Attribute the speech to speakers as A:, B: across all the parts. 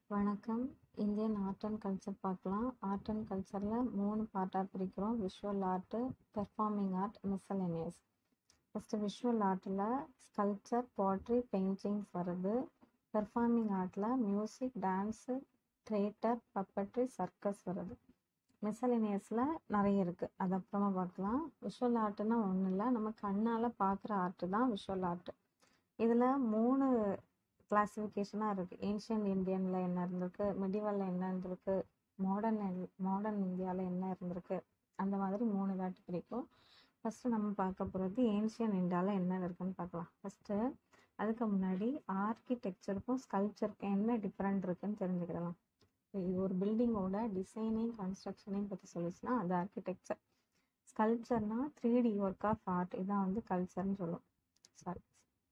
A: வணக்கம் Indian art and culture பார்க்கலாம் art and கல்ச்சரில் மூணு பார்ட்டாக பிரிக்கிறோம் visual art performing art miscellaneous first visual ஆர்ட்டில் ஸ்கல்ப்சர் பாட்ரி பெயிண்டிங்ஸ் வருது பெர்ஃபார்மிங் ஆர்ட்டில் music dance theatre puppetry circus வருது மிஸ்சலேனியஸில் நிறைய இருக்குது அது அப்புறமா பார்க்கலாம் விஷுவல் ஆர்ட்டுன்னா ஒன்றும் இல்லை நம்ம கண்ணால் பார்க்குற ஆர்ட்டு தான் விஷுவல் ஆர்ட்டு இதில் மூணு கிளாஸிஃபிகேஷனாக இருக்குது ஏன்ஷியன் இந்தியனில் என்ன இருந்திருக்கு மிடிவலில் என்ன இருந்திருக்கு மாடர்ன் மாடர்ன் இந்தியாவில் என்ன இருந்திருக்கு அந்த மாதிரி மூணு தாட்டி பிரிக்கும் ஃபஸ்ட்டு நம்ம பார்க்க போகிறது ஏன்ஷியன் இந்தியாவில் என்ன இருக்குன்னு பார்க்கலாம் ஃபஸ்ட்டு அதுக்கு முன்னாடி ஆர்கிடெக்சருக்கும் ஸ்கல்ப்சருக்கும் என்ன டிஃப்ரெண்ட் இருக்குன்னு தெரிஞ்சுக்கிடலாம் இது ஒரு பில்டிங்கோட டிசைனிங் கன்ஸ்ட்ரக்ஷனையும் பற்றி சொல்லிச்சுன்னா அது ஆர்கிடெக்சர் ஸ்கல்ப்சர்னா three D work of art இதான் வந்து கல்ச்சர்னு சொல்லும் சாரி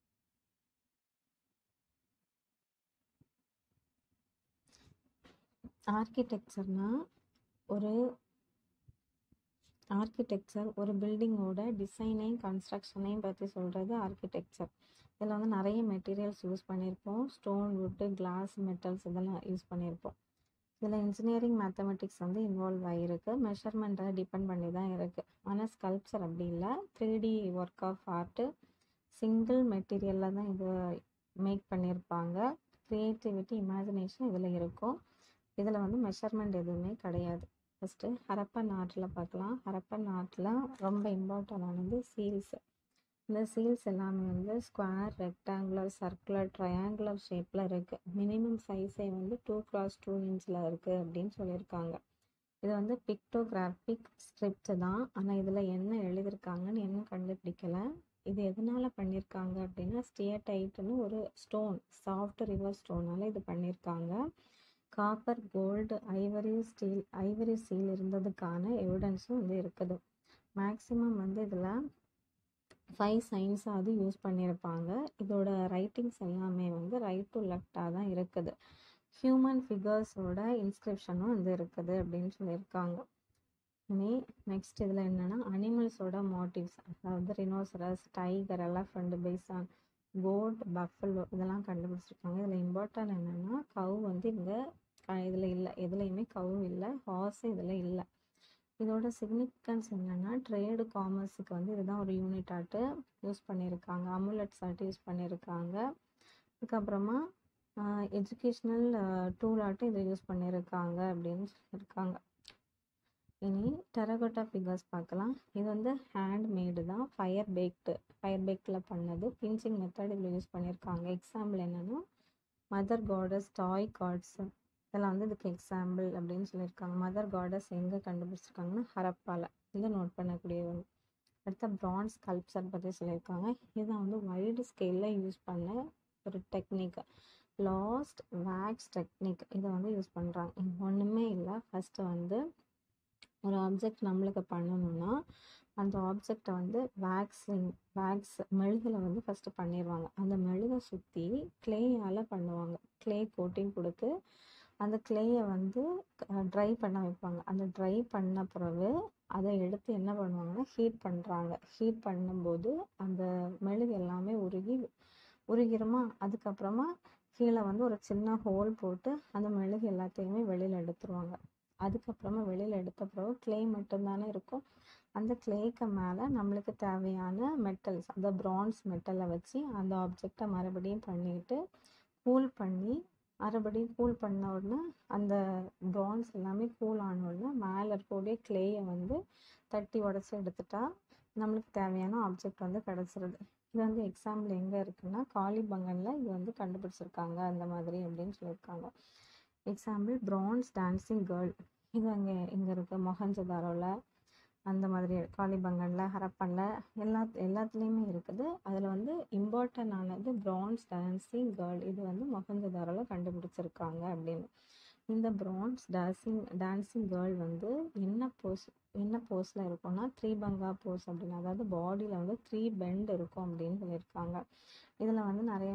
A: ஆர்கிடெக்சர்னா ஒரு ஆர்கிடெக்சர் ஒரு பில்டிங்கோட டிசைனையும் கன்ஸ்ட்ரக்ஷனையும் பற்றி சொல்கிறது ஆர்கிடெக்சர் இதில் வந்து நிறைய மெட்டீரியல்ஸ் யூஸ் பண்ணியிருப்போம் ஸ்டோன் வுட்டு கிளாஸ் மெட்டல்ஸ் இதெல்லாம் யூஸ் பண்ணியிருப்போம் இதில் இன்ஜினியரிங் மேத்தமெட்டிக்ஸ் வந்து இன்வால்வ் ஆகிருக்கு மெஷர்மெண்ட்டை டிபெண்ட் பண்ணி தான் இருக்குது ஆனால் ஸ்கல்ப்சர் அப்படி இல்லை three D work of art single மெட்டீரியலில் தான் இது மேக் பண்ணியிருப்பாங்க க்ரியேட்டிவிட்டி இமேஜினேஷன் இதில் இருக்கும் இதில் வந்து மெஷர்மெண்ட் எதுவுமே கிடையாது ஃபஸ்ட்டு ஹரப்பன் ஆர்ட்டில் பார்க்கலாம் ஹரப்பன் ஆர்ட்டில் ரொம்ப இம்பார்ட்டண்டானது சீல்ஸ் இந்த சீல்ஸ் எல்லாமே வந்து ஸ்கொயர் ரெக்டாங்குலர் சர்க்குலர் ட்ரையாங்குலர் ஷேப்பில் இருக்குது மினிமம் சைஸே வந்து டூ க்ராஸ் டூ இன்ச்சில் இருக்குது அப்படின்னு சொல்லியிருக்காங்க இது வந்து பிக்டோகிராஃபிக் ஸ்கிரிப்ட் தான் ஆனால் இதில் என்ன எழுதியிருக்காங்கன்னு என்ன கண்டுபிடிக்கலை இது எதனால் பண்ணியிருக்காங்க அப்படின்னா ஸ்டியடைட்னு ஒரு ஸ்டோன் சாஃப்ட் ரிவர் ஸ்டோனால் இது பண்ணியிருக்காங்க copper gold ivory steel ivory steel இருந்ததுக்கான எவிடன்ஸும் வந்து இருக்குது மேக்ஸிமம் வந்து இதில் ஃபைவ் சைன்ஸாவது யூஸ் பண்ணியிருப்பாங்க இதோட ரைட்டிங்ஸ் எல்லாமே வந்து ரைட் டு லெஃப்டாக தான் இருக்குது ஹியூமன் ஃபிகர்ஸோட இன்ஸ்கிரிப்ஷனும் வந்து இருக்குது அப்படின்னு சொல்லியிருக்காங்க இனி நெக்ஸ்ட் இதில் என்னென்னா அனிமல்ஸோட மோட்டிவ்ஸ் அதாவது rhinoceros tiger elephant bison goat buffalo இதெல்லாம் கண்டுபிடிச்சிருக்காங்க இதில் இம்பார்ட்டன்ட் என்னென்னா கவு வந்து இங்கே இதில் இல்லை எதுலேயுமே கவு இல்லை ஹார்ஸ் இதில் இல்லை இதோட சிக்னிஃபிகன்ஸ் என்னென்னா ட்ரேடு காமர்ஸுக்கு வந்து இதுதான் ஒரு யூனிட் ஆட்டு யூஸ் பண்ணியிருக்காங்க அமுலட்ஸ் ஆட்டு யூஸ் பண்ணியிருக்காங்க அதுக்கப்புறமா எஜுகேஷ்னல் டூல் ஆட்டு இதை யூஸ் பண்ணியிருக்காங்க அப்படின்னு சொல்லியிருக்காங்க இனி டெரகோட்டா ஃபிகர்ஸ் பார்க்கலாம் இது வந்து ஹேண்ட் மேடு தான் ஃபயர் பேக்டு ஃபயர் பேக்கில் பண்ணது பிஞ்சிங் மெத்தட் இதில் யூஸ் பண்ணியிருக்காங்க எக்ஸாம்பிள் என்னென்னா மதர் காடஸ் டாய் கார்ட்ஸ் இதெல்லாம் வந்து இதுக்கு எக்ஸாம்பிள் அப்படின்னு சொல்லியிருக்காங்க மதர் காடஸ் எங்கே கண்டுபிடிச்சிருக்காங்கன்னா ஹரப்பாவில் இதை நோட் பண்ணக்கூடிய ஒன்று அடுத்த பிரான்ஸ் கல்ப்சர் பற்றி சொல்லியிருக்காங்க இதான் வந்து வைடு ஸ்கேலில் யூஸ் பண்ண ஒரு டெக்னிக் லாஸ்ட் வேக்ஸ் டெக்னிக் இதை வந்து யூஸ் பண்ணுறாங்க ஒன்றுமே இல்லை ஃபஸ்ட்டு வந்து ஒரு ஆப்ஜெக்ட் நம்மளுக்கு பண்ணணும்னா அந்த ஆப்ஜெக்டை வந்து வேக்ஸிங் வேக்ஸ் மெழுகில் வந்து ஃபஸ்ட்டு பண்ணிடுவாங்க அந்த மெழுகை சுற்றி கிளேயால் பண்ணுவாங்க கிளே கோட்டிங் கொடுத்து அந்த கிளேயை வந்து ட்ரை பண்ண வைப்பாங்க அந்த ட்ரை பண்ண பிறகு அதை எடுத்து என்ன பண்ணுவாங்கன்னா ஹீட் பண்ணுறாங்க ஹீட் பண்ணும்போது அந்த மெழுகு எல்லாமே உருகி உருகிருமா அதுக்கப்புறமா கீழே வந்து ஒரு சின்ன ஹோல் போட்டு அந்த மெழுகு எல்லாத்தையுமே வெளியில் எடுத்துருவாங்க அதுக்கப்புறமா வெளியில் எடுத்த பிறகு கிளே மட்டும்தானே இருக்கும் அந்த கிளேக்கு மேலே நம்மளுக்கு தேவையான மெட்டல்ஸ் அந்த ப்ரான்ஸ் மெட்டலை வச்சு அந்த ஆப்ஜெக்டை மறுபடியும் பண்ணிட்டு கூல் பண்ணி மறுபடியும் கூல் பண்ண உடனே அந்த ப்ரான்ஸ் எல்லாமே கூல் ஆன உடனே மேலே இருக்கக்கூடிய கிளேயை வந்து தட்டி உடச்சி எடுத்துட்டா நம்மளுக்கு தேவையான ஆப்ஜெக்ட் வந்து கிடச்சிருது இது வந்து எக்ஸாம்பிள் எங்கே இருக்குன்னா காளிபங்கனில் இது வந்து கண்டுபிடிச்சிருக்காங்க அந்த மாதிரி அப்படின்னு சொல்லியிருக்காங்க எக்ஸாம்பிள் ப்ரான்ஸ் டான்ஸிங் கேர்ள் இது அங்கே இங்கே இருக்குது மொஹஞ்சதாரோவில் அந்த மாதிரி காளிபங்கனில் ஹரப்பனில் எல்லா எல்லாத்துலேயுமே இருக்குது அதில் வந்து இம்பார்ட்டன் ஆனது ப்ரான்ஸ் டான்ஸிங் கேர்ள் இது வந்து மொஹஞ்சதாரோவில் கண்டுபிடிச்சிருக்காங்க அப்படின்னு இந்த ப்ரான்ஸ் டான்ஸிங் டான்ஸிங் கேர்ள் வந்து என்ன போஸ் என்ன போஸில் இருக்கும்னா த்ரீ பங்கா போஸ் அப்படின்னு அதாவது பாடியில் வந்து த்ரீ பெண்ட் இருக்கும் அப்படின்னு சொல்லியிருக்காங்க இதில் வந்து நிறைய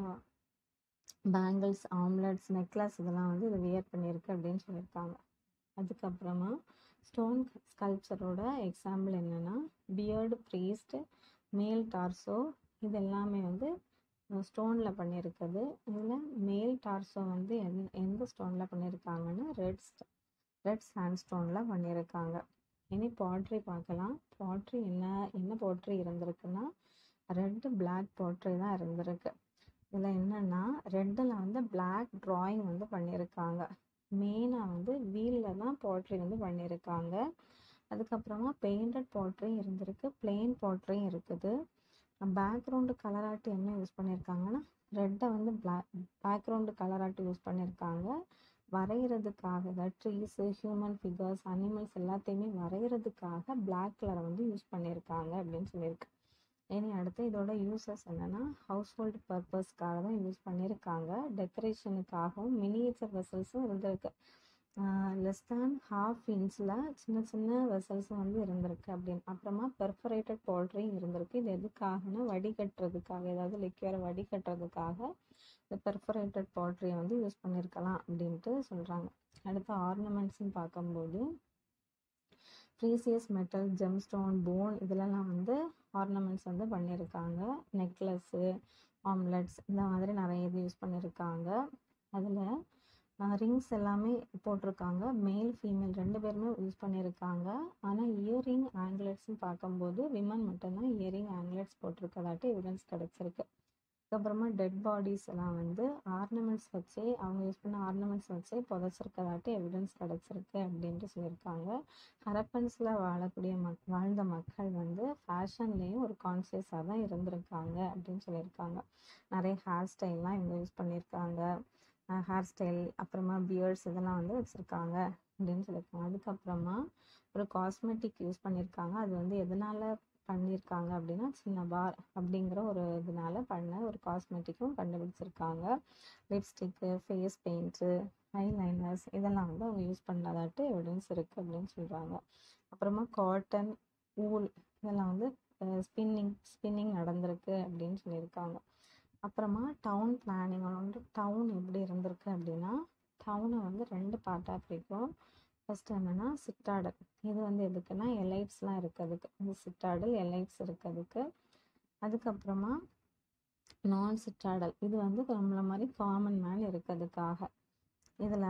A: பேங்கிள்ஸ் ஆம்லெட்ஸ் நெக்லஸ் இதெல்லாம் வந்து இது வியர் பண்ணியிருக்கு அப்படின்னு சொல்லியிருக்காங்க அதுக்கப்புறமா ஸ்டோன் ஸ்கல்ப்சரோட எக்ஸாம்பிள் என்னென்னா பியர்டு ப்ரீஸ்ட் மேல் டார்சோ இது எல்லாமே வந்து ஸ்டோனில் பண்ணியிருக்குது இதில் மேல் டார்ஸோ வந்து எந் எந்த ஸ்டோனில் பண்ணியிருக்காங்கன்னா ரெட் ரெட் சாண்ட் ஸ்டோனில் பண்ணியிருக்காங்க இனி பாட்ரி பார்க்கலாம் பாட்ரி என்ன என்ன பாட்ரி இருந்திருக்குன்னா ரெட்டு பிளாக் பாட்ரி தான் இருந்திருக்கு இதில் என்னென்னா ரெட்டில் வந்து பிளாக் ட்ராயிங் வந்து பண்ணியிருக்காங்க மெயினாக வந்து வீலில் தான் பாட்ரி வந்து பண்ணியிருக்காங்க அதுக்கப்புறமா பெயிண்டட் பாட்ரியும் இருந்திருக்கு பிளெயின் பாட்ரியும் இருக்குது பேக்ரவுண்டு கலராட்டு என்ன யூஸ் பண்ணியிருக்காங்கன்னா ரெட்டை வந்து பிளாக் பேக்ரவுண்டு கலராட்டு யூஸ் பண்ணியிருக்காங்க வரைகிறதுக்காக ட்ரீஸு ஹியூமன் ஃபிகர்ஸ் அனிமல்ஸ் எல்லாத்தையுமே வரைகிறதுக்காக பிளாக் கலரை வந்து யூஸ் பண்ணியிருக்காங்க அப்படின்னு சொல்லியிருக்கு இனி அடுத்து இதோட யூசஸ் என்னென்னா ஹவுஸ் ஹோல்டு பர்பஸ்க்காக தான் யூஸ் பண்ணியிருக்காங்க டெக்கரேஷனுக்காகவும் மினியேச்சர் வெசல்ஸும் இருந்திருக்கு லெஸ் தேன் ஹாஃப் இன்ச்சில் சின்ன சின்ன வெசல்ஸும் வந்து இருந்திருக்கு அப்படின்னு அப்புறமா பெர்ஃபரேட்டட் போல்ட்ரியும் இருந்திருக்கு இது எதுக்காகனா வடிகட்டுறதுக்காக ஏதாவது லிக்யூரை வடிகட்டுறதுக்காக இந்த பெர்ஃபரேட்டட் போல்ட்ரியை வந்து யூஸ் பண்ணியிருக்கலாம் அப்படின்ட்டு சொல்கிறாங்க அடுத்து ஆர்னமெண்ட்ஸ்னு பார்க்கும்போது precious metal gem stone bone இதிலலாம் வந்து ஆர்னமெண்ட்ஸ் வந்து பண்ணியிருக்காங்க நெக்லஸ்ஸு ஆம்லெட்ஸ் இந்த மாதிரி நிறைய இது யூஸ் பண்ணியிருக்காங்க அதில் ரிங்ஸ் எல்லாமே போட்டிருக்காங்க மேல் ஃபீமேல் ரெண்டு பேருமே யூஸ் பண்ணியிருக்காங்க ஆனால் இயரிங் ஆங்கிலெட்ஸ்னு பார்க்கும்போது விமன் மட்டும்தான் இயரிங் ஆங்கிலெட்ஸ் போட்டிருக்கதாட்டு எவிடன்ஸ் கிடச்சிருக்கு அதுக்கப்புறமா டெட் பாடிஸ் எல்லாம் வந்து ஆர்னமெண்ட்ஸ் வச்சே அவங்க யூஸ் பண்ண ஆர்னமெண்ட்ஸ் வச்சே புதைச்சிருக்கதாட்டு எவிடன்ஸ் கிடச்சிருக்கு அப்படின்ட்டு சொல்லியிருக்காங்க ஹரப்பன்ஸில் வாழக்கூடிய மக் வாழ்ந்த மக்கள் வந்து ஃபேஷன்லேயும் ஒரு கான்சியஸாக தான் இருந்திருக்காங்க அப்படின்னு சொல்லியிருக்காங்க நிறைய ஹேர் ஸ்டைல்லாம் இவங்க யூஸ் பண்ணியிருக்காங்க ஹேர் ஸ்டைல் அப்புறமா பியர்ட்ஸ் இதெல்லாம் வந்து வச்சுருக்காங்க அப்படின்னு சொல்லியிருக்காங்க அதுக்கப்புறமா ஒரு காஸ்மெட்டிக் யூஸ் பண்ணியிருக்காங்க அது வந்து எதனால் பண்ணியிருக்காங்க அப்படின்னா சின்ன பார் அப்படிங்கிற ஒரு இதனால பண்ண ஒரு காஸ்மெட்டிக்கும் கண்டுபிடிச்சிருக்காங்க லிப்ஸ்டிக்கு ஃபேஸ் பெயிண்ட்டு ஐலைனர்ஸ் இதெல்லாம் வந்து அவங்க யூஸ் பண்ணதாட்டு எவிடன்ஸ் இருக்குது அப்படின்னு சொல்கிறாங்க அப்புறமா காட்டன் ஊல் இதெல்லாம் வந்து ஸ்பின்னிங் ஸ்பின்னிங் நடந்திருக்கு அப்படின்னு சொல்லியிருக்காங்க அப்புறமா டவுன் பிளானிங் வந்து டவுன் எப்படி இருந்திருக்கு அப்படின்னா டவுனை வந்து ரெண்டு பார்ட்டாக பிரிக்கும் ஃபஸ்ட் என்னென்னா சிட்டாடல் இது வந்து எதுக்குன்னா எலைட்ஸ்லாம் இருக்கிறதுக்கு இந்த சிட்டாடல் எலைட்ஸ் இருக்கிறதுக்கு அதுக்கப்புறமா நான் சிட்டாடல் இது வந்து நம்மள மாதிரி காமன் மேன் இருக்கிறதுக்காக இதில்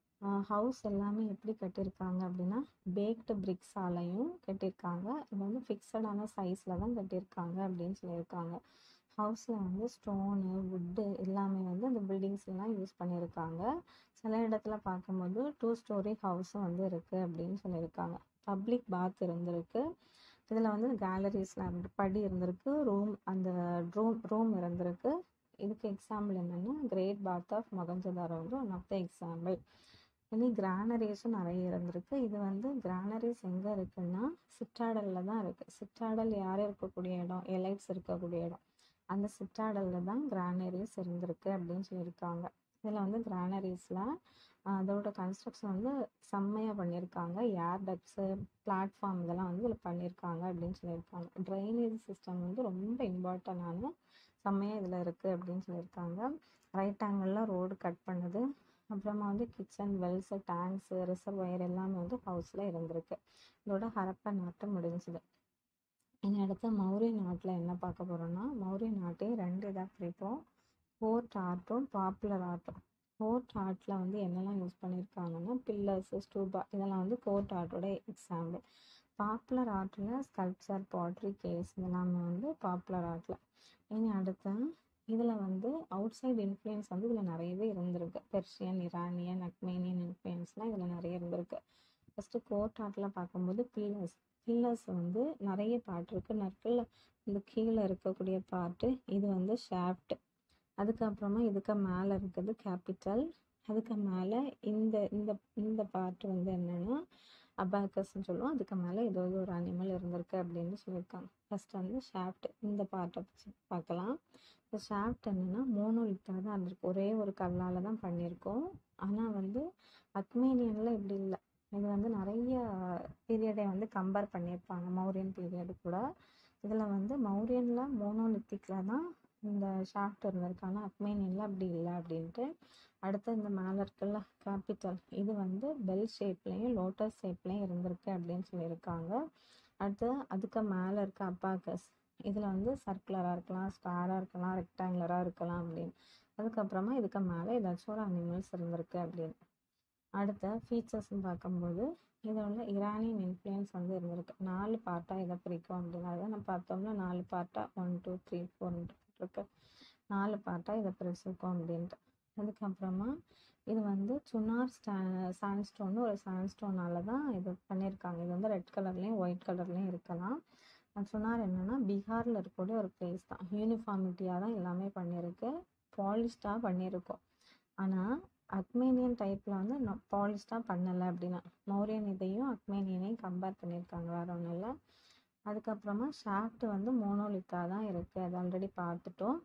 A: ஹவுஸ் எல்லாமே எப்படி கட்டியிருக்காங்க அப்படின்னா பேக்டு பிரிக்ஸாலையும் கட்டியிருக்காங்க இது வந்து ஃபிக்ஸடான சைஸில் தான் கட்டியிருக்காங்க அப்படின்னு சொல்லியிருக்காங்க ஹவுஸில் வந்து ஸ்டோனு வுட்டு எல்லாமே வந்து அந்த பில்டிங்ஸ்லாம் யூஸ் பண்ணியிருக்காங்க சில இடத்துல பார்க்கும்போது டூ ஸ்டோரி ஹவுஸும் வந்து இருக்குது அப்படின்னு சொல்லியிருக்காங்க பப்ளிக் பாத் இருந்திருக்கு இதில் வந்து கேலரிஸ்லாம் படி இருந்திருக்கு ரூம் அந்த ரூம் ரூம் இருந்திருக்கு இதுக்கு எக்ஸாம்பிள் என்னென்னா கிரேட் பாத் ஆஃப் மொகஞ்சதாரோ வந்து ஒன் ஆஃப் த எக்ஸாம்பிள் இனி கிரானரிஸும் நிறைய இருந்திருக்கு இது வந்து கிரானரிஸ் எங்கே இருக்குன்னா சிற்றாடலில் தான் இருக்குது சிற்றாடல் யார் இருக்கக்கூடிய இடம் எலைட்ஸ் இருக்கக்கூடிய இடம் அந்த சிற்றாடலில் தான் கிரானரிஸ் இருந்திருக்கு அப்படின்னு சொல்லியிருக்காங்க இதில் வந்து கிரானரிஸில் அதோட கன்ஸ்ட்ரக்ஷன் வந்து செம்மையாக பண்ணியிருக்காங்க ஏர் டக்ஸு பிளாட்ஃபார்ம் இதெல்லாம் வந்து இதில் பண்ணியிருக்காங்க அப்படின்னு சொல்லியிருக்காங்க ட்ரைனேஜ் சிஸ்டம் வந்து ரொம்ப இம்பார்ட்டண்டான செம்மையாக இதில் இருக்குது அப்படின்னு சொல்லியிருக்காங்க ரைட் ஆங்கிளில் ரோடு கட் பண்ணுது அப்புறமா வந்து கிச்சன் வெல்ஸு டேங்க்ஸு ரிசர்வயர் எல்லாமே வந்து ஹவுஸில் இருந்திருக்கு இதோட ஹரப்பன் நாட்டம் முடிஞ்சுது இனி அடுத்து மௌரிய நாட்டில் என்ன பார்க்க போகிறோம்னா மௌரிய நாட்டையும் ரெண்டு இதாக பிரிப்போம் ஃபோர்ட் ஆர்ட்டும் பாப்புலர் ஆர்ட்டும் ஃபோர்ட் ஆர்ட்டில் வந்து என்னெல்லாம் யூஸ் பண்ணியிருக்காங்கன்னா பில்லர்ஸு ஸ்டூபா இதெல்லாம் வந்து ஃபோர்ட் ஆர்ட்டோட எக்ஸாம்பிள் பாப்புலர் ஆர்ட்டில் ஸ்கல்ப்சர் பாட்ரி கேஸ் இதெல்லாமே வந்து பாப்புலர் ஆர்ட்டில் இனி அடுத்து இதில் வந்து அவுட் சைடு இன்ஃப்ளூயன்ஸ் வந்து இதில் நிறையவே இருந்திருக்கு பெர்ஷியன் இரானியன் அக்மேனியன் இன்ஃப்ளூயன்ஸ்லாம் இதில் நிறைய இருந்திருக்கு ஃபஸ்ட்டு கோர்ட் ஆர்ட்டில் பார்க்கும்போது பில்லர்ஸ் பில்லர்ஸ் வந்து நிறைய பார்ட் இருக்குது நற்கில் இந்த கீழே இருக்கக்கூடிய பார்ட்டு இது வந்து ஷாஃப்ட் அதுக்கப்புறமா இதுக்கு மேலே இருக்கிறது கேபிட்டல் அதுக்கு மேலே இந்த இந்த இந்த பார்ட் வந்து என்னென்னா அபாக்கஸ்ன்னு சொல்லுவோம் அதுக்கு மேலே ஏதோ ஒரு அனிமல் இருந்திருக்கு அப்படின்னு சொல்லியிருக்காங்க ஃபஸ்ட் வந்து ஷாஃப்ட் இந்த பார்ட்டை வச்சு பார்க்கலாம் இந்த ஷாஃப்ட் என்னென்னா மோனோலித்தாக தான் இருந்திருக்கு ஒரே ஒரு கல்லால் தான் பண்ணியிருக்கோம் ஆனால் வந்து அக்மேனியனில் இப்படி இல்லை இது வந்து நிறைய பீரியடை வந்து கம்பேர் பண்ணியிருப்பாங்க மௌரியன் பீரியடு கூட இதில் வந்து மௌரியனில் மோனோலித்திக்கில் தான் இந்த ஷாஃப்ட் இருந்திருக்கு ஆனால் அக்மேனியனில் அப்படி இல்லை அப்படின்ட்டு அடுத்து இந்த மேலே இருக்குல்ல கேபிட்டல் இது வந்து பெல் ஷேப்லேயும் லோட்டஸ் ஷேப்லேயும் இருந்திருக்கு அப்படின்னு சொல்லியிருக்காங்க அடுத்து அதுக்கு மேலே இருக்க அப்பாக்கஸ் இதில் வந்து சர்க்குலராக இருக்கலாம் ஸ்கொயராக இருக்கலாம் ரெக்டாங்குலராக இருக்கலாம் அப்படின்னு அதுக்கப்புறமா இதுக்கு மேலே ஏதாச்சும் ஒரு அனிமல்ஸ் இருந்திருக்கு அப்படின்னு அடுத்த ஃபீச்சர்ஸ்னு பார்க்கும்போது இதோட இரானியன் இன்ஃப்ளூயன்ஸ் வந்து இருந்திருக்கு நாலு பார்ட்டாக இதை பிரிக்கும் அப்படின்னு அதை நம்ம பார்த்தோம்னா நாலு பார்ட்டாக ஒன் டூ த்ரீ ஃபோர்ன்ட்டு இருக்கு நாலு பார்ட்டாக இதை பிரிச்சிருக்கோம் அப்படின்ட்டு அதுக்கப்புறமா இது வந்து சுனார் ஸ்டா சாண்ட்ஸ்டோன்னு ஒரு சாண்ட்ஸ்டோனால தான் இது பண்ணியிருக்காங்க இது வந்து ரெட் கலர்லேயும் ஒயிட் கலர்லேயும் இருக்கலாம் சுனார் என்னென்னா பீகாரில் இருக்கக்கூடிய ஒரு பிளேஸ் தான் யூனிஃபார்மிட்டியாக தான் எல்லாமே பண்ணியிருக்கு பாலிஷ்டாக பண்ணியிருக்கோம் ஆனால் அக்மேனியன் டைப்பில் வந்து பாலிஷ்டாக பண்ணலை அப்படின்னா மௌரியன் இதையும் அக்மேனியனையும் கம்பேர் பண்ணியிருக்காங்க வேற ஒன்றும் இல்லை அதுக்கப்புறமா ஷாஃப்ட் வந்து மோனோலித்தாக தான் இருக்குது அது ஆல்ரெடி பார்த்துட்டோம்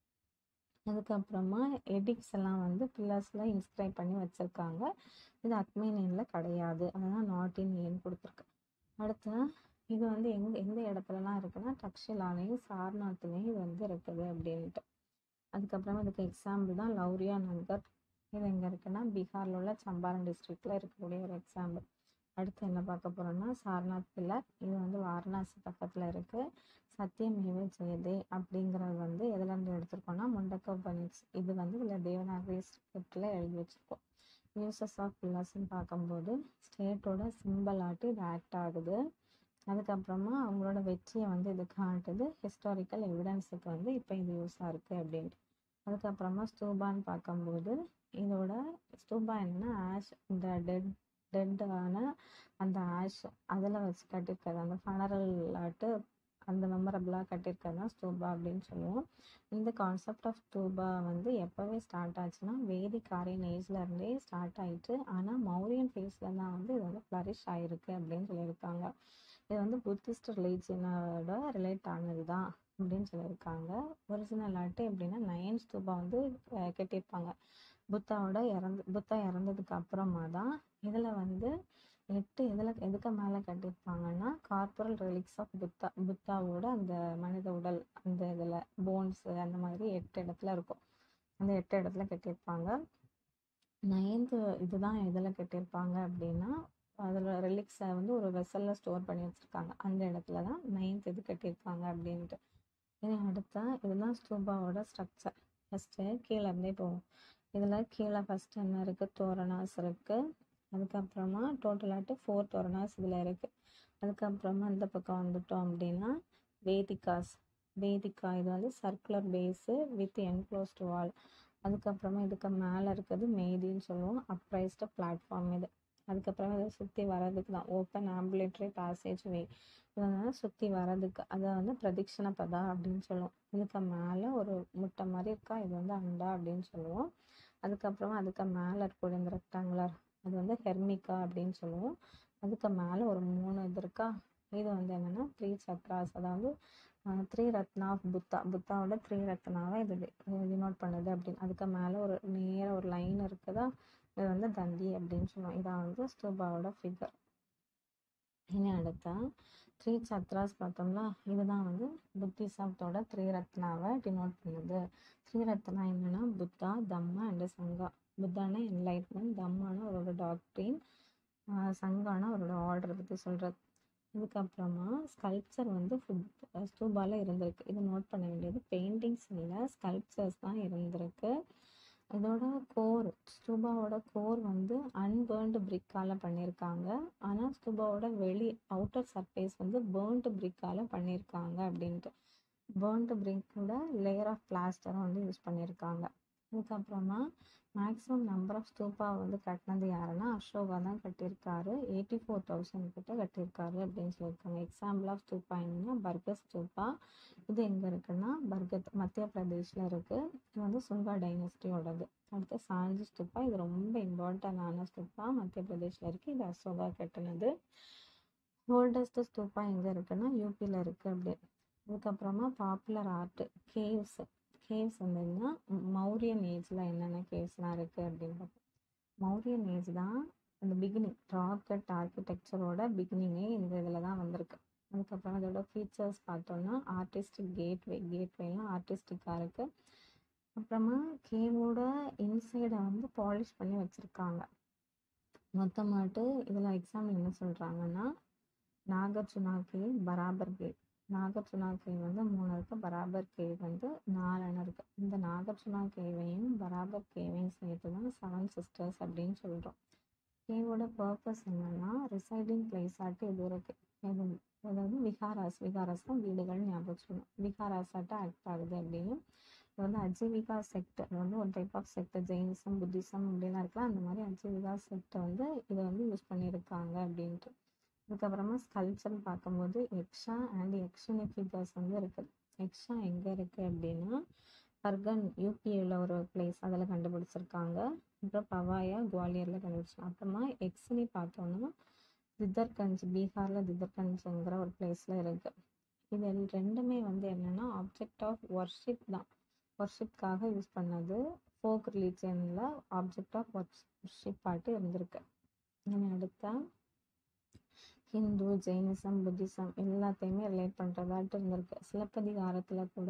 A: அதுக்கப்புறமா எடிக்ஸ் எல்லாம் வந்து பில்லர்ஸில் இன்ஸ்கிரைப் பண்ணி வச்சுருக்காங்க இது அக்மேனியனில் கிடையாது அதுதான் நாட் இன் ஏன் கொடுத்துருக்கு அடுத்து இது வந்து எங் எந்த இடத்துலலாம் இருக்குன்னா டக்ஷிலாலையும் சார்நாத்லேயும் இது வந்து இருக்குது அப்படின்ட்டு அதுக்கப்புறமா இதுக்கு எக்ஸாம்பிள் தான் லௌரியா நங்கர் இது எங்கே இருக்குன்னா பீகாரில் உள்ள சம்பாரன் டிஸ்ட்ரிக்டில் இருக்கக்கூடிய ஒரு எக்ஸாம்பிள் அடுத்து என்ன பார்க்க போகிறோம்னா சாரநாத் பில்லர் இது வந்து வாரணாசி பக்கத்தில் இருக்குது சத்தியமேவ ஜெயதே அப்படிங்கிறது வந்து எதுலேருந்து எடுத்திருக்கோம்னா முண்டக்க உபனிஷ் இது வந்து இதில் தேவநாகரி ஸ்கிரிப்டில் எழுதி வச்சுருக்கோம் யூசஸ் ஆஃப் பில்லர்ஸ்ன்னு பார்க்கும்போது ஸ்டேட்டோட சிம்பிள் ஆட்டு இது ஆக்ட் ஆகுது அதுக்கப்புறமா அவங்களோட வெற்றியை வந்து இது காட்டுது ஹிஸ்டாரிக்கல் எவிடன்ஸுக்கு வந்து இப்போ இது யூஸாக இருக்குது அப்படின்ட்டு அதுக்கப்புறமா ஸ்தூபான்னு பார்க்கும்போது இதோட ஸ்தூபா என்னன்னா ஆஷ் இந்த டெட் டெட்டான அந்த ஆஷ் அதில் வச்சு கட்டியிருக்காது அந்த ஃபனரல் ஆட்டு அந்த மெமரபிளாக கட்டியிருக்கிறது தான் ஸ்தூபா அப்படின்னு சொல்லுவோம் இந்த கான்செப்ட் ஆஃப் ஸ்தூபா வந்து எப்போவே ஸ்டார்ட் ஆச்சுன்னா வேதிக் ஆரியன் ஏஜ்ல இருந்தே ஸ்டார்ட் ஆயிட்டு ஆனால் மௌரியன் ஃபேஸில் தான் வந்து இது வந்து ஃப்ளரிஷ் ஆயிருக்கு அப்படின்னு சொல்லியிருக்காங்க இது வந்து புத்திஸ்ட் ரிலீஜியனோட ரிலேட் ஆனது தான் அப்படின்னு சொல்லியிருக்காங்க ஒரிஜினல் ஆட்டு எப்படின்னா நயன் ஸ்தூபா வந்து அஹ், கட்டியிருப்பாங்க புத்தாவோட இறந்து புத்தா இறந்ததுக்கு அப்புறமா தான் இதில் வந்து எட்டு எதில் எதுக்கு மேலே கட்டியிருப்பாங்கன்னா கார்பரல் ரிலிக்ஸ் ஆஃப் புத்தா புத்தாவோட அந்த மனித உடல் அந்த இதில் போன்ஸ் அந்த மாதிரி எட்டு இடத்துல இருக்கும் அந்த எட்டு இடத்துல கட்டியிருப்பாங்க நைன்த்து இதுதான் எதில் கட்டியிருப்பாங்க அப்படின்னா அதில் ரிலிக்ஸை வந்து ஒரு வெசலில் ஸ்டோர் பண்ணி வச்சுருக்காங்க அந்த இடத்துல தான் நைன்த் இது கட்டியிருக்காங்க அப்படின்ட்டு இனி அடுத்தா இதுதான் ஸ்தூபாவோட ஸ்ட்ரக்சர் ஃபஸ்ட்டு கீழே இருந்தே போவோம் இதில் கீழே ஃபஸ்ட்டு என்ன இருக்குது தோரணாஸ் இருக்குது அதுக்கப்புறமா டோட்டலாட்டு ஃபோர் தோரணாஸ் இதில் இருக்குது அதுக்கப்புறமா இந்த பக்கம் வந்துட்டோம் அப்படின்னா வேதிகாஸ் வேதிகா இது வந்து circular base with enclosed wall அதுக்கப்புறமா இதுக்கு மேலே இருக்கிறது மேதின்னு சொல்லுவோம் அப்ரைஸ்டு பிளாட்ஃபார்ம் இது அதுக்கப்புறமா இதை சுற்றி வர்றதுக்கு தான் ஓப்பன் ஆம்புலேட்டரி பேசேஜ் வே இதனால் சுற்றி வர்றதுக்கு அதை வந்து பிரதிக்ஷண பதா அப்படின்னு சொல்லுவோம் இதுக்கு மேலே ஒரு முட்டை மாதிரி இருக்கா இது வந்து அண்டா அப்படின்னு சொல்லுவோம் அதுக்கப்புறமா அதுக்கு மேலே இருக்கக்கூடிய இந்த ரெக்டாங்குலர் அது வந்து ஹெர்மிகா அப்படின்னு சொல்லுவோம் அதுக்கு மேலே ஒரு மூணு இது இருக்கா இது வந்து என்னென்னா த்ரீ சக்ராஸ் அதாவது த்ரீ ரத்னா ஆஃப் புத்தா புத்தாவோட த்ரீ ரத்னாவை இது டினோட் பண்ணுது அப்படின்னு அதுக்கு மேலே ஒரு நேர ஒரு லைன் இருக்குதா இது வந்து தண்டி அப்படின்னு சொல்லுவோம் இதான் வந்து ஸ்தூபாவோட ஃபிகர் இனி அடுத்தா த்ரீ சத்ராஸ் பார்த்தோம்னா இதுதான் வந்து புத்திசத்தோட த்ரீ ரத்னாவை டினோட் பண்ணுது த்ரீ ரத்னா என்னன்னா புத்தா தம்மா அண்டு சங்கா புத்தானா என்லைட்மெண்ட் தம்மானா அவரோட டாக்டரின் சங்கானா அவரோட ஆர்டர் பற்றி சொல்கிறது இதுக்கப்புறமா ஸ்கல்ப்சர் வந்து ஃபுட் ஸ்தூபால இருந்திருக்கு இது நோட் பண்ண வேண்டியது பெயிண்டிங்ஸ் இல்லை ஸ்கல்ப்சர்ஸ் தான் இருந்திருக்கு இதோட கோர் ஸ்தூபாவோட கோர் வந்து அன்பேர்ன்டு பிரிக்கால பண்ணியிருக்காங்க ஆனால் ஸ்தூபாவோட வெளி அவுட்டர் சர்ஃபேஸ் வந்து பேர்ன்டு பிரிக்கால பண்ணியிருக்காங்க அப்படின்ட்டு பேர்ன்டு பிரிக்கோட லேயர் ஆஃப் பிளாஸ்டரும் வந்து யூஸ் பண்ணியிருக்காங்க இதுக்கப்புறமா மேக்ஸிமம் நம்பர் ஆஃப் ஸ்தூபா வந்து கட்டினது யாருன்னா அசோகா தான் கட்டியிருக்காரு எயிட்டி ஃபோர் தௌசண்ட் கிட்ட கட்டியிருக்காரு அப்படின்னு சொல்லியிருக்காங்க எக்ஸாம்பிள் ஆஃப் ஸ்தூபா என்னன்னா பர்கர் ஸ்தூபா இது எங்கே இருக்குன்னா பர்கத் மத்திய பிரதேஷில் இருக்குது இது வந்து சுங்கா டைனஸ்டியோடது அடுத்து சாஞ்சி ஸ்தூபா இது ரொம்ப இம்பார்ட்டண்டான ஸ்தூபா மத்திய பிரதேஷில் இருக்குது இது அசோகா கட்டினது ஓல்டஸ்ட் ஸ்தூபா எங்கே இருக்குன்னா யூபியில் இருக்குது அப்படி அதுக்கப்புறமா பாப்புலர் ஆர்ட் கேவ்ஸ் கேவ்ஸ் வந்ததுன்னா மௌரியன் ஏஜில் என்னென்ன கேவ்ஸ்லாம் இருக்குது அப்படின்னு பார்ப்போம் மௌரியன் ஏஜ் தான் அந்த பிகினிங் ராக்கெட் ஆர்கிடெக்சரோட பிகினிங்கே இந்த இதில் தான் வந்திருக்கு அதுக்கப்புறம் அதோட ஃபீச்சர்ஸ் பார்த்தோம்னா ஆர்டிஸ்டிக் கேட்வே கேட்வேலாம் ஆர்டிஸ்டிக்காக இருக்குது அப்புறமா கேவோட இன்சைடை வந்து பாலிஷ் பண்ணி வச்சுருக்காங்க மொத்தமாட்டு இதில் எக்ஸாம்பிள் என்ன சொல்கிறாங்கன்னா Nagarjuna cave Barabar cave Nagarjuna cave வந்து மூணு இருக்குது பராபர் கேவ் வந்து நாலுன்னு இருக்குது இந்த நாகார்ஜுனா கேவையும் பராபர் கேவையும் சேர்த்து தான் செவன் சிஸ்டர்ஸ் அப்படின்னு சொல்கிறோம் கேவோட பர்பஸ் என்னன்னா ரிசைடிங் பிளேஸ் ஆட்டு இது இருக்குது இது அதாவது விகாராஸ் விகாராஸ் தான் வீடுகள் ஞாபகம் சொல்லணும் விகாராஸ் ஆட்டு ஆக்ட் ஆகுது அப்படின்னு இது வந்து அஜீவிகா செக்ட் அது வந்து ஒரு type of sect Jainism Buddhism இப்படிலாம் இருக்கலாம் அந்த மாதிரி அஜீவிகா செக்ட் வந்து இதை வந்து யூஸ் பண்ணியிருக்காங்க அப்படின்ட்டு அதுக்கப்புறமா ஸ்கல்ப்சர் பார்க்கும்போது எக்ஷா அண்ட் எக்ஷனி ஃபிகர்ஸ் வந்து இருக்குது எக்ஷா எங்கே இருக்குது அப்படின்னா பர்கன் யூபியில் ஒரு பிளேஸ் அதில் கண்டுபிடிச்சிருக்காங்க அப்புறம் பவாயா குவாலியரில் கண்டுபிடிச்சாங்க அப்புறமா எக்ஸனி பார்த்தோன்னா திதர்கஞ்ச் பீகாரில் திதர்கஞ்சுங்கிற ஒரு பிளேஸில் இருக்குது இது ரெண்டுமே வந்து என்னென்னா ஆப்ஜெக்ட் ஆஃப் ஒர்ஷிப் தான் ஒர்ஷிப்காக யூஸ் பண்ணது ஃபோக் ரிலீஜியனில் ஆப்ஜெக்ட் ஆஃப் ஒர்ஷிப் பாட்டு இருந்திருக்கு இனி அடுத்த ஹிந்து ஜெயினிசம் புத்திசம் எல்லாத்தையுமே ரிலேட் பண்ணுறதாட்டு இருந்திருக்கு சிலப்பதிகாரத்தில் கூட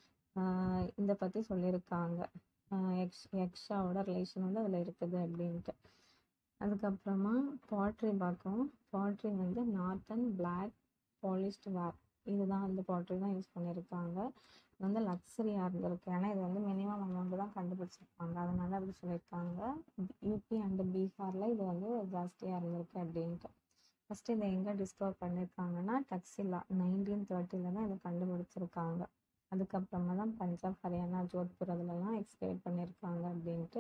A: ஆஹ் இதை பற்றி சொல்லியிருக்காங்க ஆஹ் எக்ஸ் எக்ஷாவோட ரிலேஷன் வந்து அதில் இருக்குது அப்படின்ட்டு அதுக்கப்புறமா பாட்ரி பார்க்கும் பாட்ரி வந்து நார்த்தன் பிளாக் பாலிஷ்டு வேர் இதுதான் அந்த பாட்ரி தான் யூஸ் பண்ணியிருக்காங்க இது வந்து லக்ஸரியாக இருந்திருக்கு ஏன்னா இது வந்து மினிமம் அமௌண்ட் தான் கண்டுபிடிச்சிருப்பாங்க அதனால அப்படி சொல்லியிருக்காங்க யூபி அண்டு பீகாரில் இது வந்து ஜாஸ்தியாக இருந்திருக்கு அப்படின்ட்டு ஃபஸ்ட்டு இதை எங்கே டிஸ்கவர் பண்ணியிருக்காங்கன்னா டக்ஸிலா நைன்டீன் தேர்ட்டியில் தான் இதை கண்டுபிடிச்சிருக்காங்க அதுக்கப்புறமா தான் பஞ்சாப் ஹரியானா ஜோத்பூர் அதிலலாம் எக்ஸ்கவேட் பண்ணியிருக்காங்க அப்படின்ட்டு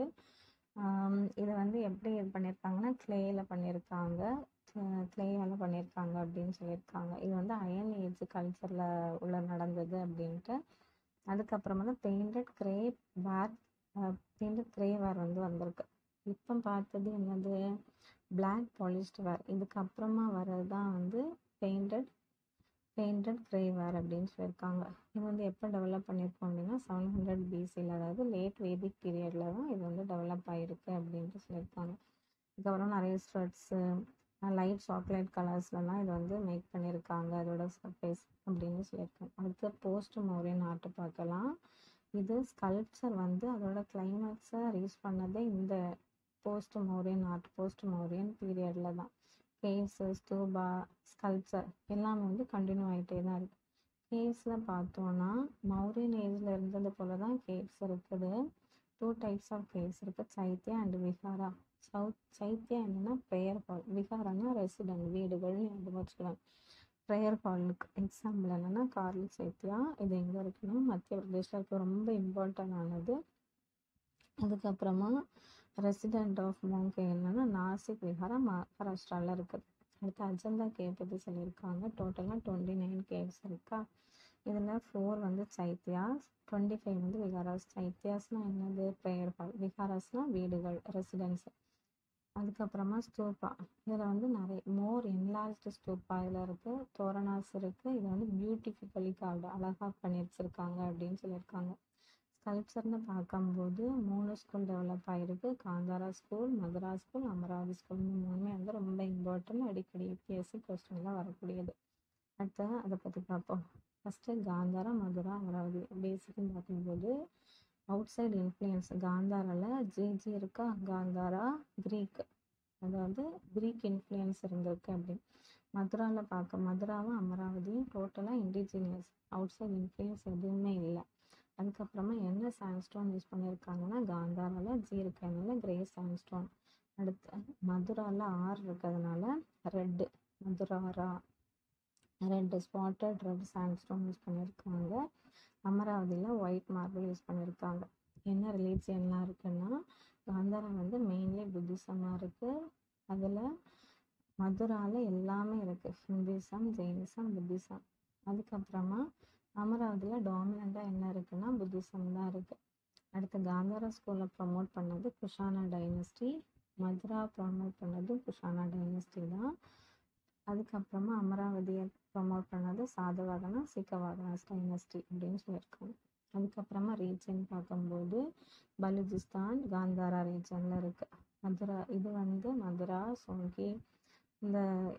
A: ஆம், இதை வந்து எப்படி இது பண்ணியிருக்காங்கன்னா கிளேயில் பண்ணியிருக்காங்க கிளேயால் பண்ணியிருக்காங்க அப்படின்னு சொல்லியிருக்காங்க இது வந்து அயன் ஏஜ் கல்ச்சரில் உள்ள நடந்தது அப்படின்ட்டு அதுக்கப்புறமா தான் painted grey ware painted grey ware வந்து வந்திருக்கு இப்போ பார்த்தது என்னது பிளாக் பாலிஷ்டு வேர் இதுக்கப்புறமா வர்றது தான் வந்து பெயிண்டட் பெயிண்டட் கிரே வேர் அப்படின்னு சொல்லியிருக்காங்க இது வந்து எப்போ டெவலப் பண்ணியிருக்கோம் அப்படின்னா செவன் ஹண்ட்ரட் பிசியில் அதாவது லேட் வேதிக் பீரியடில் தான் இது வந்து டெவலப் ஆகிருக்கு அப்படின்ட்டு சொல்லியிருக்காங்க இதுக்கப்புறம் நிறைய ஸ்வெட்ஸு லைட் சாக்லேட் கலர்ஸ்லலாம் இது வந்து மேக் பண்ணியிருக்காங்க அதோட சர்ஃபேஸ் அப்படின்னு சொல்லியிருக்காங்க அடுத்து போஸ்ட் மௌரியன் ஆர்ட் பார்க்கலாம் இது ஸ்கல்ப்சர் வந்து அதோட கிளைமேக்ஸை ரீச் பண்ணதே இந்த post Mauryan art post Mauryan பீரியடில் தான் கேவ்ஸு ஸ்தூபா ஸ்கல்ப்சர் எல்லாமே வந்து கண்டினியூ ஆகிட்டே தான் இருக்குது கேவ்ஸில் பார்த்தோன்னா மௌரியன் ஏஜில் இருந்தது போல தான் கேவ்ஸ் இருக்குது டூ டைப்ஸ் ஆஃப் கேவ்ஸ் இருக்குது சைத்யா அண்ட் விஹாரா சவுத் சைத்யா என்னன்னா ப்ரேயர் ஹால் விஹாரானா ரெசிடென்ட் வீடுகள்னு ஞாபகம் வச்சுக்கலாம் ப்ரேயர் ஹாலுக்கு எக்ஸாம்பிள் என்னென்னா கார்லி சைத்யா இது எங்கே இருக்குன்னா மத்திய பிரதேஷில் இருக்க ரொம்ப இம்பார்ட்டன்ட் ஆனது அதுக்கப்புறமா ரெசிடென்ட் ஆஃப் மோங்கே என்னன்னா நாசிக் விஹாரா மகாராஷ்டிராவில் இருக்குது அடுத்து அஜந்தா கேவ் பற்றி சொல்லியிருக்காங்க டோட்டலாக டுவெண்ட்டி நைன் கேவ்ஸ் இருக்கா இதில் ஃபோர் வந்து சைத்யாஸ் டுவெண்ட்டி ஃபைவ் வந்து விகாராஸ் சைத்யாஸ்னால் என்னது ப்ரேயர் ஹால் விகாராஸ்னால் வீடுகள் ரெசிடென்ஸ் அதுக்கப்புறமா ஸ்தூப்பா இதில் வந்து நிறைய மோர் என்லார்ஜ்டு ஸ்தூப்பா இதில் இருக்குது தோரணாஸ் இருக்குது இதை வந்து பியூட்டிஃபிகலி கார்டு அழகாக பண்ணி வச்சுருக்காங்க அப்படின்னு சொல்லியிருக்காங்க ஸ்கல்ப்சர்னு பார்க்கும்போது மூணு ஸ்கூல் டெவலப் ஆகிருக்கு Gandhara school Mathura school Amaravati school இந்த மூணுமே வந்து ரொம்ப இம்பார்ட்டன்ட் அடிக்கடி யூபிஎஸ்சி கொஸ்டின்லாம் வரக்கூடியது அடுத்து அதை பற்றி பார்ப்போம் ஃபஸ்ட்டு காந்தாரா மதுரா அமராவதி பேசிக்னு பார்க்கும்போது அவுட் சைடு இன்ஃப்ளூயன்ஸ் காந்தாராவில் ஜிஜி இருக்கா காந்தாரா கிரீக் அதாவது கிரீக் இன்ஃப்ளூயன்ஸ் இருந்திருக்கு அப்படின்னு மதுராவில் பார்க்க மதுராவும் அமராவதியும் டோட்டலாக இண்டிஜினியஸ் அவுட் சைடு இன்ஃப்ளூயன்ஸ் எதுவுமே இல்லை அதுக்கப்புறமா என்ன சாண்ட்ஸ்டோன் யூஸ் பண்ணியிருக்காங்கன்னா காந்தாராவில் ஜி இருக்கிறதுனால கிரே சாண்ட்ஸ்டோன் அடுத்து மதுராவில் ஆர் இருக்கிறதுனால ரெட்டு மதுராரா red spotted red sandstone use பண்ணியிருக்காங்க அமராவதியில் ஒயிட் மார்பிள் யூஸ் பண்ணியிருக்காங்க என்ன ரிலீஜியன்லாம் இருக்குன்னா காந்தாரா வந்து மெயின்லி புத்திசமாக இருக்குது அதில் மதுராவில் எல்லாமே இருக்குது ஹிந்துசம் ஜெயினிசம் புத்திசம் அதுக்கப்புறமா அமராவதியில் டாமினண்ட்டாக என்ன இருக்குன்னா புத்திசம் தான் இருக்குது அடுத்து காந்தாரா ஸ்கூலில் ப்ரமோட் பண்ணது குஷானா டைனஸ்டி மதுரா ப்ரமோட் பண்ணது குஷானா டைனஸ்டி தான் அதுக்கப்புறமா அமராவதியை ப்ரமோட் பண்ணது சாதவாகனா சீக்கவாகனாஸ் டைனஸ்டி அப்படின்னு சொல்லியிருக்காங்க அதுக்கப்புறமா ரீஜன் பார்க்கும்போது பலுஜிஸ்தான் காந்தாரா ரீஜனில் இருக்குது மதுரா இது வந்து மதுரா சோங்கி இந்த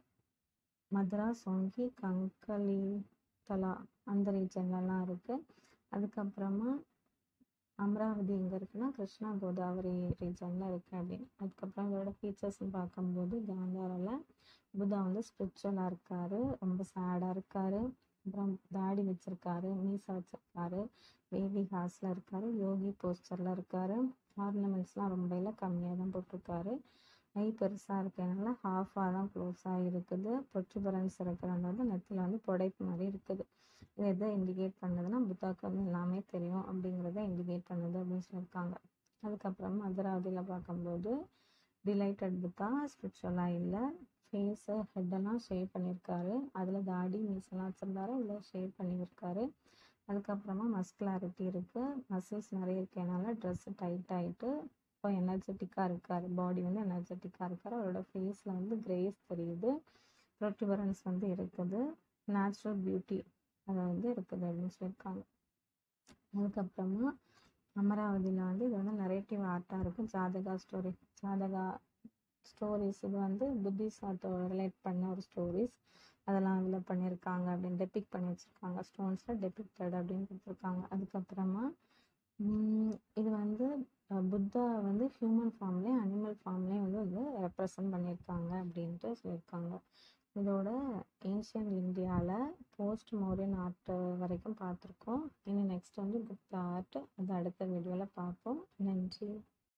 A: மதுரா சோங்கி கங்கலி தலா அந்த ரீஜன்லலாம் இருக்குது அதுக்கப்புறமா அமராவதி எங்கே இருக்குன்னா கிருஷ்ணா கோதாவரி ரீஜனில் இருக்குது அப்படின்னு அதுக்கப்புறம் இதோட ஃபீச்சர்ஸ்னு பார்க்கும்போது காந்தாராவில் புத்தா வந்து ஸ்பிரிச்சுவலாக இருக்கார் ரொம்ப சேடாக இருக்கார் அப்புறம் தாடி வச்சிருக்காரு மீசை வச்சிருக்காரு பேபி ஹார்ஸில் இருக்காரு யோகி போஸ்டரில் இருக்காரு ஆர்னமெண்ட்ஸ்லாம் ரொம்ப இல்லை கம்மியாக தான் போட்டிருக்காரு ஐ பெருசாக இருக்கனால ஹாஃபாக தான் க்ளோஸாக இருக்குது ப்ரொச்சுபரன்ஸ் இருக்கிறது நெத்தியில் வந்து புடைப்பு மாதிரி இருக்குது இது எதை இண்டிகேட் பண்ணுதுன்னா புத்தாக்கு வந்து எல்லாமே தெரியும் அப்படிங்கிறத இண்டிகேட் பண்ணுது அப்படின்னு சொல்லியிருக்காங்க அதுக்கப்புறம் மதுராவதியில் பார்க்கும்போது டிலைட்டட் புத்தா ஸ்பிரிச்சுவலாக இல்லை ஃபேஸு ஹெட்டெல்லாம் ஷேவ் பண்ணியிருக்காரு அதில் தாடி மீசெல்லாம் வச்சுருந்தாரு இதில் ஷேவ் பண்ணியிருக்காரு அதுக்கப்புறமா மஸ்குலாரிட்டி இருக்குது மசில்ஸ் நிறைய இருக்கனால ட்ரெஸ்ஸு டைட் ஆகிட்டு இப்போ எனர்ஜெட்டிக்காக இருக்கார் பாடி வந்து எனர்ஜெட்டிக்காக இருக்கார் அவரோட ஃபேஸில் வந்து கிரேஸ் தெரியுது ப்ரொட்டிபரன்ஸ் வந்து இருக்குது நேச்சுரல் பியூட்டி அது வந்து இருக்குது அப்படின்னு சொல்லியிருக்காங்க அதுக்கப்புறமா அமராவதியில் வந்து இது வந்து நரேட்டிவ் ஆர்ட்டாக இருக்கும் ஜாதகா ஸ்டோரி ஜாதகா ஸ்டோரிஸ் இது வந்து புத்திசாத்தோட ரிலேட் பண்ண ஒரு ஸ்டோரிஸ் அதெல்லாம் இதில் பண்ணியிருக்காங்க அப்படின்னு டெபிக் பண்ணி வச்சுருக்காங்க ஸ்டோன்ஸில் டெபிக்டட் அப்படின்னு கொடுத்துருக்காங்க அதுக்கப்புறமா இது வந்து புத்தா வந்து ஹியூமன் ஃபார்ம்லேயும் அனிமல் ஃபார்ம்லேயும் வந்து வந்து ரெப்ரசன்ட் பண்ணியிருக்காங்க அப்படின்ட்டு சொல்லியிருக்காங்க இதோட ஏன்ஷியன் இந்தியாவில் போஸ்ட் மோரியன் ஆர்ட் வரைக்கும் பார்த்துருக்கோம் இனி நெக்ஸ்ட் வந்து குப்தா ஆர்ட் அது அடுத்த வீடியோவில் பார்ப்போம் நன்றி